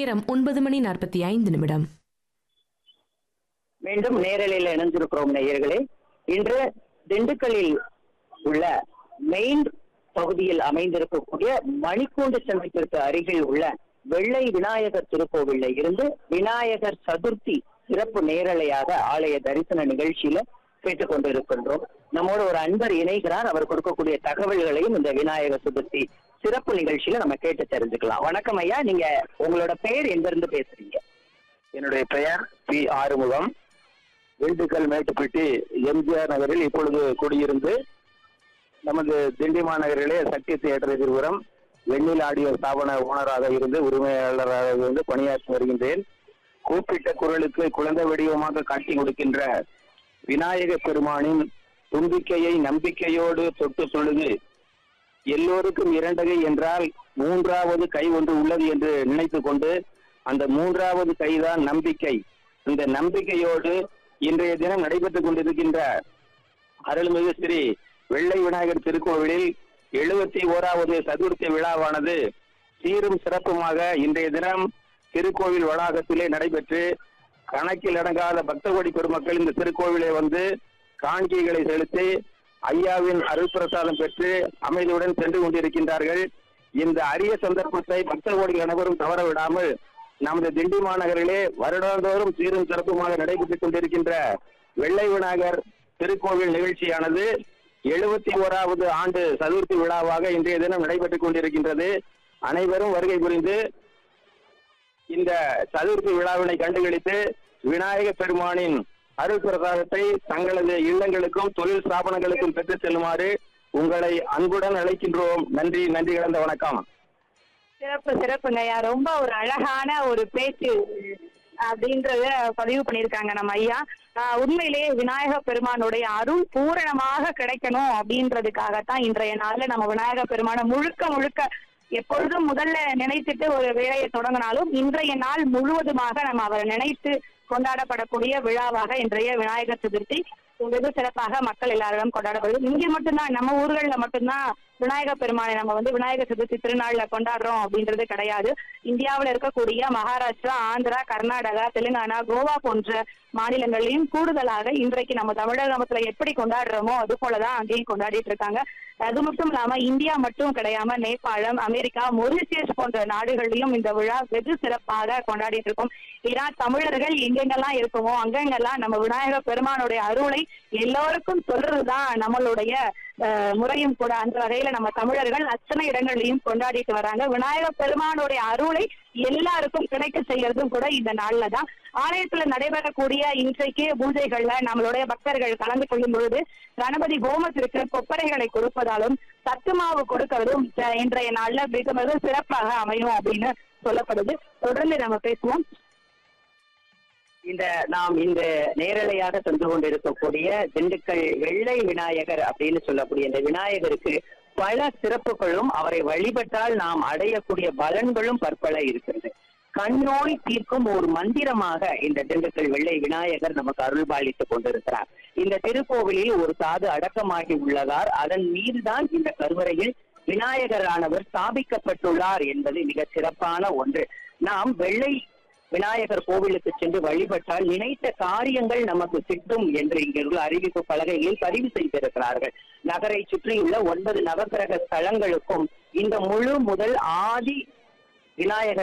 நேரம் ஒன்பது மணி நாற்பத்தி ஐந்து நிமிடம் மீண்டும் நேரலையில் இணைந்திருக்கிறோம் நேயர்களே இன்று திண்டுக்கல்லில் உள்ள மெயின் பகுதியில் அமைந்திருக்கக்கூடிய மணிக்கூண்டு சந்திப்பிற்கு அருகில் உள்ள வெள்ளை விநாயகர் திருக்கோவில்ல இருந்து விநாயகர் சதுர்த்தி சிறப்பு நேரலையாக ஆலய தரிசன நிகழ்ச்சியில கேட்டுக் கொண்டிருக்கின்றோம் நம்மோடு ஒரு அன்பர் இணைகிறார் அவர் கொடுக்கக்கூடிய தகவல்களையும் இந்த விநாயகர் சதுர்த்தி சிறப்பு நிகழ்ச்சியில நம்ம கேட்டு தெரிஞ்சுக்கலாம் வணக்கம் ஐயா நீங்க உங்களோட பெயர் எங்க இருந்து பேசுறீங்க என்னுடைய பெயர் பி ஆறுமுகம் திண்டுக்கல் மேட்டுப்பட்டி எம்ஜிஆர் நகரில் இப்பொழுது குடியிருந்து நமது திண்டி மாநகரிலே சக்தி தியேட்டர் எதிர்புறம் வெண்ணில் ஆடியோ ஸ்தாபன ஓனராக இருந்து உரிமையாளராக இருந்து பணியாற்றி வருகின்றேன் கூப்பிட்ட குரலுக்கு குழந்தை வடிவமாக காட்சி கொடுக்கின்ற விநாயக பெருமானின் தும்பிக்கையை நம்பிக்கையோடு தொட்டு சொல்லுது எல்லோருக்கும் இரண்டகை என்றால் மூன்றாவது கை ஒன்று உள்ளது என்று நினைத்துக் கொண்டு அந்த மூன்றாவது கைதான் நம்பிக்கை இந்த நம்பிக்கையோடு இன்றைய தினம் நடைபெற்றுக் கொண்டிருக்கின்ற அருள்மிகு ஸ்ரீ வெள்ளை விநாயகர் திருக்கோவிலில் எழுபத்தி ஓராவது சதுர்த்தி விழாவானது சீரும் சிறப்புமாக இன்றைய தினம் திருக்கோவில் வளாகத்திலே நடைபெற்று கணக்கில் அடங்காத பக்த கோடி பெருமக்கள் இந்த திருக்கோவிலை வந்து காணிக்கைகளை செலுத்தி ஐயாவின் அருள் பிரசாதம் பெற்று அமைதியுடன் சென்று கொண்டிருக்கின்றார்கள் இந்த அரிய சந்தர்ப்பத்தை பக்த கோடிகள் அனைவரும் தவற விடாமல் நமது திண்டி மாநகரிலே வருடாந்தோறும் சீரும் சிறப்புமாக நடைபெற்றுக் கொண்டிருக்கின்ற வெள்ளை விநாயகர் திருக்கோவில் நிகழ்ச்சியானது எழுபத்தி ஓராவது ஆண்டு சதுர்த்தி விழாவாக இன்றைய தினம் நடைபெற்றுக் கொண்டிருக்கின்றது அனைவரும் வருகை புரிந்து இந்த சதுர்த்தி விழாவினை கண்டுகளித்து விநாயக பெருமானின் அருள் பிரசாதத்தை தங்களது இல்லங்களுக்கும் தொழில் ஸ்தாபனங்களுக்கும் பெற்று செல்லுமாறு உங்களை அன்புடன் அழைக்கின்றோம் நன்றி நன்றி கலந்த வணக்கம் சிறப்பு சிறப்புங்கய்யா ரொம்ப ஒரு அழகான ஒரு பேச்சு அப்படின்றத பதிவு பண்ணியிருக்காங்க நம்ம ஐயா ஆஹ் உண்மையிலேயே விநாயக பெருமானுடைய அருள் பூரணமாக கிடைக்கணும் அப்படின்றதுக்காகத்தான் இன்றைய நாள்ல நம்ம விநாயக பெருமானை முழுக்க முழுக்க எப்பொழுதும் முதல்ல நினைத்துட்டு ஒரு வேலையை தொடங்கினாலும் இன்றைய நாள் முழுவதுமாக நம்ம அவரை நினைத்து கொண்டாடப்படக்கூடிய விழாவாக இன்றைய விநாயகர் சதுர்த்தி வெகு சிறப்பாக மக்கள் எல்லாரிடம் கொண்டாடப்படுது இங்க மட்டும்தான் நம்ம ஊர்கள்ல மட்டும்தான் விநாயகர் பெருமானை நம்ம வந்து விநாயகர் சதுர்த்தி திருநாள்ல கொண்டாடுறோம் அப்படின்றது கிடையாது இந்தியாவுல இருக்கக்கூடிய மகாராஷ்டிரா ஆந்திரா கர்நாடகா தெலுங்கானா கோவா போன்ற மாநிலங்களையும் கூடுதலாக இன்றைக்கு நம்ம தமிழகத்துல எப்படி கொண்டாடுறோமோ அது போலதான் அங்கேயும் கொண்டாடிட்டு இருக்காங்க அது மட்டும் இல்லாம இந்தியா மட்டும் கிடையாம நேபாளம் அமெரிக்கா மொரிசியஸ் போன்ற நாடுகளிலும் இந்த விழா வெகு சிறப்பாக கொண்டாடிட்டு இருக்கோம் ஏன்னா தமிழர்கள் எங்கெங்கெல்லாம் இருக்கோமோ அங்கெங்கெல்லாம் நம்ம விநாயகர் பெருமானுடைய அருளை எல்லோருக்கும் சொல்றதுதான் நம்மளுடைய அஹ், முறையும் கூட அந்த வகையில நம்ம தமிழர்கள் அத்தனை இடங்களையும் கொண்டாடிட்டு வராங்க விநாயகர் பெருமானுடைய அருளை எல்லாருக்கும் கிடைக்க செய்யறதும் கூட இந்த நாள்ல தான் ஆலயத்துல நடைபெறக்கூடிய இன்றைக்கு பூஜைகள்ல நம்மளுடைய பக்தர்கள் கலந்து கொள்ளும் பொழுது கணபதி ஹோமத்திற்கு கொப்பரைகளை கொடுப்பதாலும் சத்து மாவு கொடுக்கறதும் அஹ், இன்றைய நாள்ல மிக மிக சிறப்பாக அமையும் அப்படின்னு சொல்லப்படுது தொடர்ந்து நம்ம பேசுவோம் இந்த நாம் இந்த நேரலையாக சென்று கொண்டிருக்கக்கூடிய திண்டுக்கல் வெள்ளை விநாயகர் அப்படின்னு சொல்லக்கூடிய இந்த விநாயகருக்கு பல சிறப்புகளும் அவரை வழிபட்டால் நாம் அடையக்கூடிய பலன்களும் பற்பல இருக்கிறது கண்ணோய் தீர்க்கும் ஒரு மந்திரமாக இந்த திண்டுக்கல் வெள்ளை விநாயகர் நமக்கு அருள்பாலித்துக் கொண்டிருக்கிறார் இந்த திருக்கோவிலில் ஒரு சாது அடக்கமாகி உள்ளதார் அதன் மீதுதான் இந்த கருவறையில் விநாயகரானவர் ஸ்தாபிக்கப்பட்டுள்ளார் என்பது மிக சிறப்பான ஒன்று நாம் வெள்ளை விநாயகர் கோவிலுக்கு சென்று வழிபட்டால் நினைத்த காரியங்கள் நமக்கு கிட்டும் என்று இங்குள்ள அறிவிப்பு பலகைகளில் பதிவு செய்திருக்கிறார்கள் நகரை சுற்றியுள்ள ஒன்பது நவக்கிரக ஸ்தலங்களுக்கும் இந்த முழு முதல் ஆதி விநாயகர்